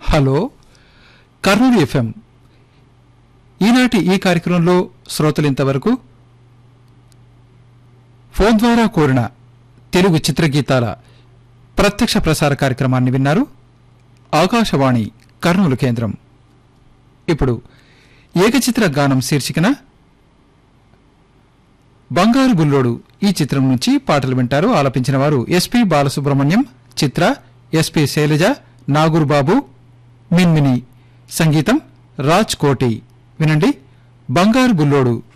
hello Kurnool FM ఈనాటి ఈ కార్యక్రమంలో శ్రోతలు ఇంతవరకు ఫోన్ ద్వారా కోరిన తెలుగు చిత్రగీతాల ప్రత్యక్ష ప్రసార కార్యక్రమాన్ని విన్నారు ఆకాశవాణి కర్నూలు కేంద్రం ఇప్పుడు ఏకచిత్ర గానం శీర్షికన బంగారు బుల్లోడు ఈ చిత్రం నుంచి పాటలు వింటారు ఆలపించిన వారు ఎస్పి బాలసుబ్రహ్మణ్యం చిత్ర ఎస్పి శైలజ నాగూర్ బాబు మిన్మిని సంగీతం రాజ్ కోటి వినండి బంగారు బుల్లోడు